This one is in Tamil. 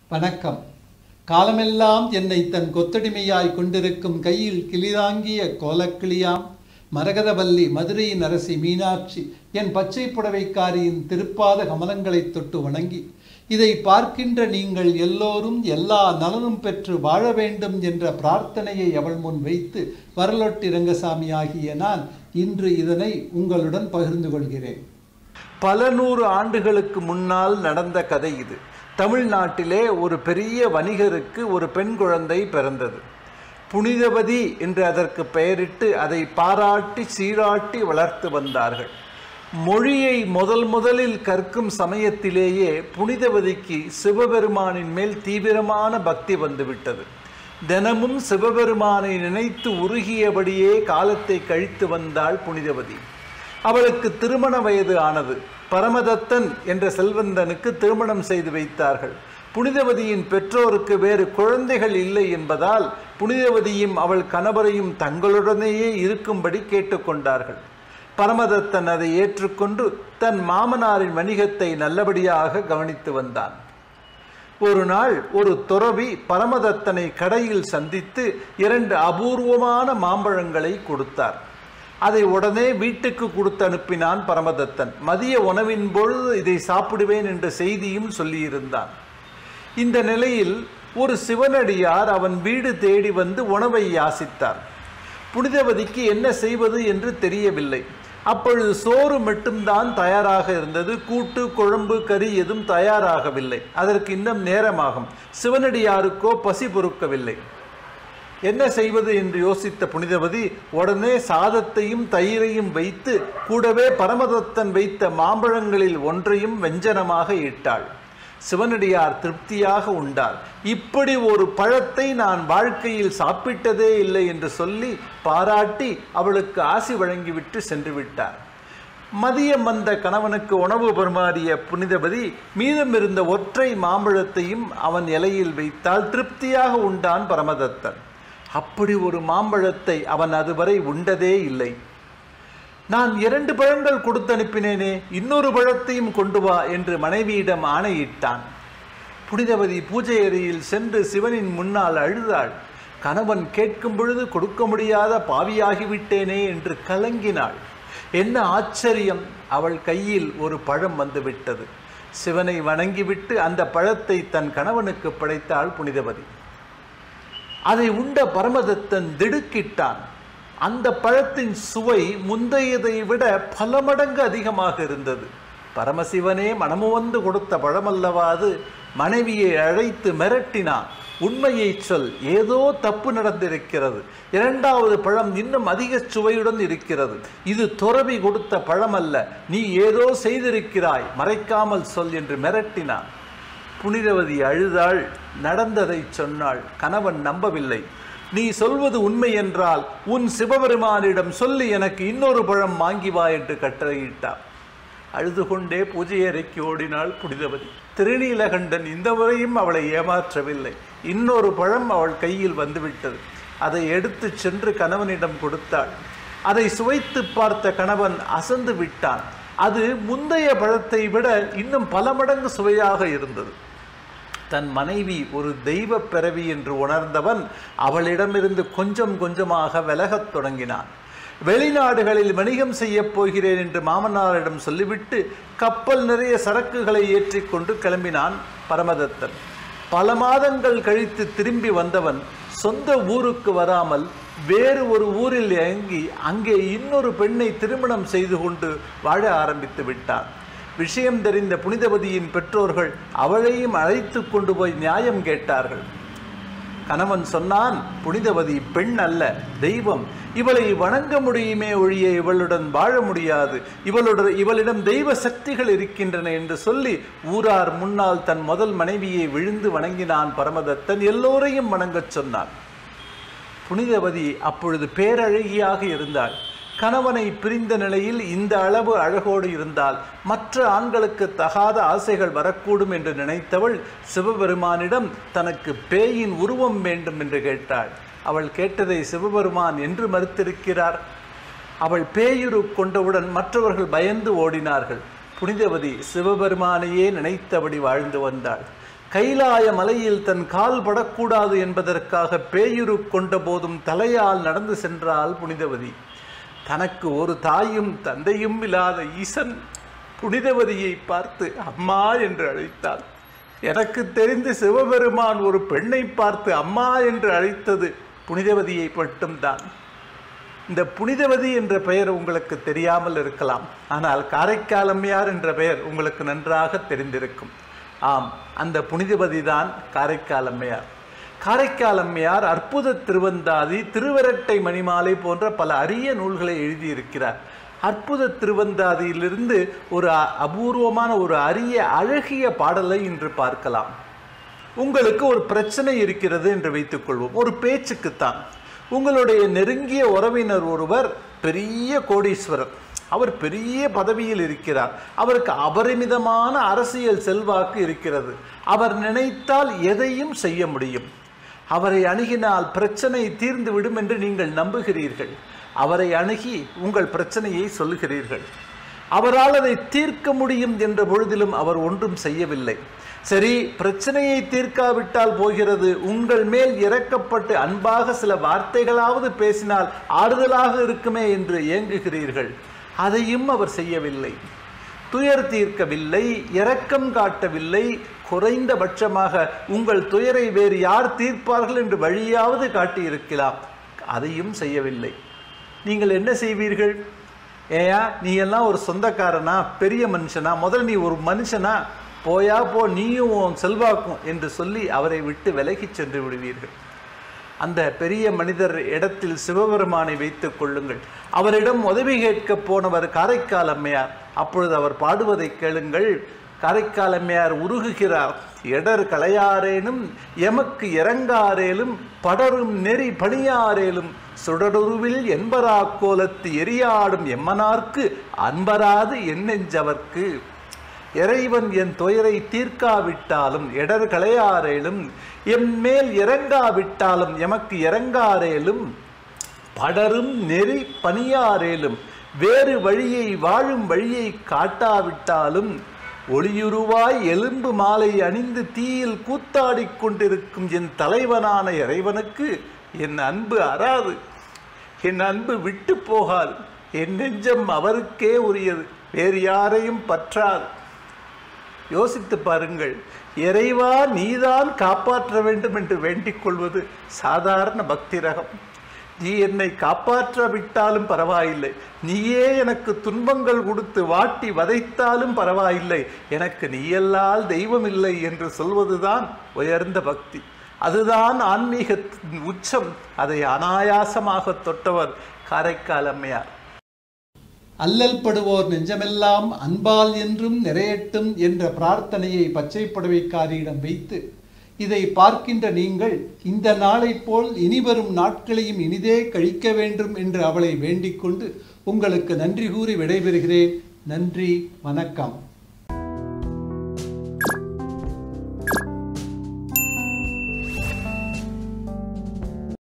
வணக்கம் காலமெல்லாம் என்னை தன் கொத்தடிமையாய் கொண்டிருக்கும் கையில் கிளிதாங்கிய கோலக்கிளியாம் மரகதவல்லி மதுரையின் அரசி மீனாட்சி என் பச்சை புடவைக்காரியின் திருப்பாத கமலங்களைத் தொட்டு வணங்கி இதை பார்க்கின்ற நீங்கள் எல்லோரும் எல்லா நலனும் பெற்று வாழ வேண்டும் என்ற பிரார்த்தனையை அவள் முன் வைத்து வரலொட்டி ரங்கசாமி ஆகிய நான் இன்று இதனை உங்களுடன் பகிர்ந்து கொள்கிறேன் பல நூறு ஆண்டுகளுக்கு முன்னால் நடந்த கதை இது தமிழ்நாட்டிலே ஒரு பெரிய வணிகருக்கு ஒரு பெண் குழந்தை பிறந்தது புனிதவதி என்று அதற்கு பெயரிட்டு அதை பாராட்டி சீராட்டி வளர்த்து வந்தார்கள் மொழியை முதல் முதலில் கற்கும் சமயத்திலேயே புனிதவதிக்கு சிவபெருமானின் மேல் தீவிரமான பக்தி வந்துவிட்டது தினமும் சிவபெருமானை நினைத்து உருகியபடியே காலத்தை கழித்து வந்தாள் புனிதவதி அவளுக்கு திருமண வயது ஆனது பரமதத்தன் என்ற செல்வந்தனுக்கு திருமணம் செய்து வைத்தார்கள் புனிதவதியின் பெற்றோருக்கு வேறு குழந்தைகள் இல்லை என்பதால் புனிதவதியும் அவள் கணவரையும் தங்களுடனேயே இருக்கும்படி கேட்டுக்கொண்டார்கள் பரமதத்தன் அதை ஏற்றுக்கொண்டு தன் மாமனாரின் வணிகத்தை நல்லபடியாக கவனித்து வந்தான் ஒரு நாள் ஒரு துறவி பரமதத்தனை கடையில் சந்தித்து இரண்டு அபூர்வமான மாம்பழங்களை கொடுத்தார் அதை உடனே வீட்டுக்கு கொடுத்து அனுப்பினான் பரமதத்தன் மதிய உணவின் பொழுது இதை சாப்பிடுவேன் என்ற செய்தியும் சொல்லியிருந்தான் இந்த நிலையில் ஒரு சிவனடியார் அவன் வீடு தேடி வந்து உணவை யாசித்தார் புனிதவதிக்கு என்ன செய்வது என்று தெரியவில்லை அப்பொழுது சோறு மட்டும்தான் தயாராக இருந்தது கூட்டு குழம்பு கறி எதுவும் தயாராகவில்லை அதற்கு இன்னும் நேரமாகும் சிவனடியாருக்கோ பசி பொறுக்கவில்லை என்ன செய்வது என்று யோசித்த புனிதவதி உடனே சாதத்தையும் தயிரையும் வைத்து கூடவே பரமதத்தன் வைத்த மாம்பழங்களில் ஒன்றையும் வெஞ்சனமாக இட்டாள் சிவனடியார் திருப்தியாக உண்டார் இப்படி ஒரு பழத்தை நான் வாழ்க்கையில் சாப்பிட்டதே இல்லை என்று சொல்லி பாராட்டி அவளுக்கு ஆசி வழங்கிவிட்டு சென்று விட்டார் மதியம் வந்த கணவனுக்கு உணவு பரிமாறிய புனிதபதி மீதம் இருந்த ஒற்றை மாம்பழத்தையும் அவன் இலையில் வைத்தால் திருப்தியாக உண்டான் பரமதத்தன் அப்படி ஒரு மாம்பழத்தை அவன் அதுவரை உண்டதே இல்லை நான் இரண்டு பழங்கள் கொடுத்து அனுப்பினேனே இன்னொரு பழத்தையும் கொண்டு வா என்று மனைவியிடம் ஆணையிட்டான் புனிதவதி பூஜை அறையில் சென்று சிவனின் முன்னால் அழுதாள் கணவன் கேட்கும் பொழுது கொடுக்க முடியாத பாவியாகிவிட்டேனே என்று கலங்கினாள் என்ன ஆச்சரியம் அவள் கையில் ஒரு பழம் வந்துவிட்டது சிவனை வணங்கிவிட்டு அந்த பழத்தை தன் கணவனுக்கு படைத்தாள் புனிதவதி அதை உண்ட பரமதத்தன் திடுக்கிட்டான் அந்த பழத்தின் சுவை முந்தையதை விட பல மடங்கு அதிகமாக இருந்தது பரமசிவனே மனமு வந்து கொடுத்த பழமல்லவா அது மனைவியை அழைத்து மிரட்டினான் உண்மையை சொல் ஏதோ தப்பு நடந்திருக்கிறது இரண்டாவது பழம் இன்னும் அதிக சுவையுடன் இருக்கிறது இது துறவி கொடுத்த பழம் அல்ல நீ ஏதோ செய்திருக்கிறாய் மறைக்காமல் சொல் என்று மிரட்டினான் புனிதவதி அழுதாள் நடந்ததை சொன்னாள் கணவன் நம்பவில்லை நீ சொல்வது உண்மை என்றால் உன் சிவபெருமானிடம் சொல்லி எனக்கு இன்னொரு பழம் வாங்கி வா என்று கட்டளையிட்டார் அழுது கொண்டே பூஜை அறைக்கு ஓடினாள் புனிதவதி திருநீலகண்டன் இந்த முறையும் அவளை ஏமாற்றவில்லை இன்னொரு பழம் அவள் கையில் வந்துவிட்டது அதை எடுத்து சென்று கணவனிடம் கொடுத்தாள் அதை சுவைத்து பார்த்த கணவன் அசந்து விட்டான் அது முந்தைய பழத்தை விட இன்னும் பல மடங்கு சுவையாக இருந்தது தன் மனைவி ஒரு தெய்வ பிறவி என்று உணர்ந்தவன் அவளிடமிருந்து கொஞ்சம் கொஞ்சமாக விலகத் தொடங்கினான் வெளிநாடுகளில் வணிகம் செய்யப் போகிறேன் என்று மாமனாரிடம் சொல்லிவிட்டு கப்பல் நிறைய சரக்குகளை ஏற்றிக்கொண்டு கிளம்பினான் பரமதத்தன் பல மாதங்கள் கழித்து திரும்பி வந்தவன் சொந்த ஊருக்கு வராமல் வேறு ஒரு ஊரில் இறங்கி அங்கே இன்னொரு பெண்ணை திருமணம் செய்து கொண்டு வாழ ஆரம்பித்து விட்டான் விஷயம் தெரிந்த புனிதவதியின் பெற்றோர்கள் அவளையும் அழைத்து கொண்டு போய் நியாயம் கேட்டார்கள் கணவன் சொன்னான் புனிதவதி பெண் அல்ல தெய்வம் இவளை வணங்க முடியுமே ஒழிய இவளுடன் வாழ முடியாது இவளுடன் இவளிடம் தெய்வ சக்திகள் இருக்கின்றன என்று சொல்லி ஊரார் முன்னால் தன் முதல் மனைவியை விழுந்து வணங்கினான் பரமதத்தன் எல்லோரையும் வணங்கச் சொன்னான் புனிதவதி அப்பொழுது பேரழகியாக இருந்தாள் கணவனை பிரிந்த நிலையில் இந்த அளவு அழகோடு இருந்தால் மற்ற ஆண்களுக்கு தகாத ஆசைகள் வரக்கூடும் என்று நினைத்தவள் சிவபெருமானிடம் தனக்கு பேயின் உருவம் வேண்டும் என்று கேட்டாள் அவள் கேட்டதை சிவபெருமான் என்று மறுத்திருக்கிறார் அவள் பேயுரு கொண்டவுடன் மற்றவர்கள் பயந்து ஓடினார்கள் புனிதவதி சிவபெருமானையே நினைத்தபடி வாழ்ந்து வந்தாள் கைலாய மலையில் தன் கால் படக்கூடாது என்பதற்காக பேயுரு கொண்ட போதும் தலையால் நடந்து சென்றாள் புனிதவதி தனக்கு ஒரு தாயும் தந்தையும் இல்லாத ஈசன் புனிதவதியை பார்த்து அம்மா என்று அழைத்தாள் எனக்கு தெரிந்து சிவபெருமான் ஒரு பெண்ணை பார்த்து அம்மா என்று அழைத்தது புனிதவதியை மட்டும்தான் இந்த புனிதவதி என்ற பெயர் உங்களுக்கு தெரியாமல் இருக்கலாம் ஆனால் காரைக்கால் அம்மையார் என்ற பெயர் உங்களுக்கு நன்றாக தெரிந்திருக்கும் ஆம் அந்த புனிதவதி தான் காரைக்கால் அம்மையார் காரைக்கால் அம்மையார் அற்புத திருவந்தாதி திருவரட்டை மணிமாலை போன்ற பல அரிய நூல்களை எழுதியிருக்கிறார் அற்புத திருவந்தாதியிலிருந்து ஒரு அ- அபூர்வமான ஒரு அரிய அழகிய பாடலை இன்று பார்க்கலாம் உங்களுக்கு ஒரு பிரச்சனை இருக்கிறது என்று வைத்துக்கொள்வோம் ஒரு பேச்சுக்குத்தான் உங்களுடைய நெருங்கிய உறவினர் ஒருவர் பெரிய கோடீஸ்வரர் அவர் பெரிய பதவியில் இருக்கிறார் அவருக்கு அபரிமிதமான அரசியல் செல்வாக்கு இருக்கிறது அவர் நினைத்தால் எதையும் செய்ய முடியும் அவரை அணுகினால் பிரச்சனை தீர்ந்து விடும் என்று நீங்கள் நம்புகிறீர்கள் அவரை அணுகி உங்கள் பிரச்சனையை சொல்லுகிறீர்கள் அவரால் அதை தீர்க்க முடியும் என்ற பொழுதிலும் அவர் ஒன்றும் செய்யவில்லை சரி பிரச்சனையை தீர்க்காவிட்டால் போகிறது உங்கள் மேல் இறக்கப்பட்டு அன்பாக சில வார்த்தைகளாவது பேசினால் ஆறுதலாக இருக்குமே என்று ஏங்குகிறீர்கள் அதையும் அவர் செய்யவில்லை துயர் தீர்க்கவில்லை இரக்கம் காட்டவில்லை குறைந்தபட்சமாக உங்கள் துயரை வேறு யார் தீர்ப்பார்கள் என்று வழியாவது காட்டியிருக்கலாம் அதையும் செய்யவில்லை நீங்கள் என்ன செய்வீர்கள் ஏயா நீ எல்லாம் ஒரு சொந்தக்காரனா பெரிய மனுஷனா முதல்ல நீ ஒரு மனுஷனா போயா போ நீயும் உன் செல்வாக்கும் என்று சொல்லி அவரை விட்டு விலகிச் சென்று விடுவீர்கள் அந்த பெரிய மனிதர் இடத்தில் சிவபெருமானை வைத்துக் கொள்ளுங்கள் அவரிடம் உதவி கேட்க போனவர் காரைக்கால் அம்மையார் அப்பொழுது அவர் பாடுவதை கேளுங்கள் காரைக்கால் அம்மையார் உருகுகிறார் எடர் களையாரேனும் எமக்கு இறங்காரேலும் படரும் நெறி பணியாரேலும் சுடருருவில் என்பரா கோலத்து எரியாடும் எம்மனார்க்கு அன்பராது என்னெஞ்சவர்க்கு இறைவன் என் துயரை தீர்க்காவிட்டாலும் எடர் களையாரேலும் எம் மேல் இறங்காவிட்டாலும் எமக்கு இறங்காரேலும் படரும் நெறி பணியாரேலும் வேறு வழியை வாழும் வழியை காட்டாவிட்டாலும் ஒளியுருவாய் எலும்பு மாலை அணிந்து தீயில் கூத்தாடிக் கொண்டிருக்கும் என் தலைவனான இறைவனுக்கு என் அன்பு அறாது என் அன்பு விட்டு போகாது என் நெஞ்சம் அவருக்கே உரியது வேறு யாரையும் பற்றாது யோசித்து பாருங்கள் இறைவா நீதான் காப்பாற்ற வேண்டும் என்று வேண்டிக் கொள்வது சாதாரண பக்தி ரகம் நீ என்னை காப்பாற்றாவிட்டாலும் பரவாயில்லை நீயே எனக்கு துன்பங்கள் கொடுத்து வாட்டி வதைத்தாலும் பரவாயில்லை எனக்கு நீயல்லால் தெய்வம் இல்லை என்று சொல்வதுதான் உயர்ந்த பக்தி அதுதான் ஆன்மீகத்தின் உச்சம் அதை அனாயாசமாக தொட்டவர் காரைக்கால் அம்மையார் அல்லல் படுவோர் நெஞ்சமெல்லாம் அன்பால் என்றும் நிறையட்டும் என்ற பிரார்த்தனையை பச்சை புடவைக்காரியிடம் வைத்து இதை பார்க்கின்ற நீங்கள் இந்த நாளைப் போல் இனிவரும் நாட்களையும் இனிதே கழிக்க வேண்டும் என்று அவளை வேண்டிக் கொண்டு உங்களுக்கு நன்றி கூறி விடைபெறுகிறேன் நன்றி வணக்கம்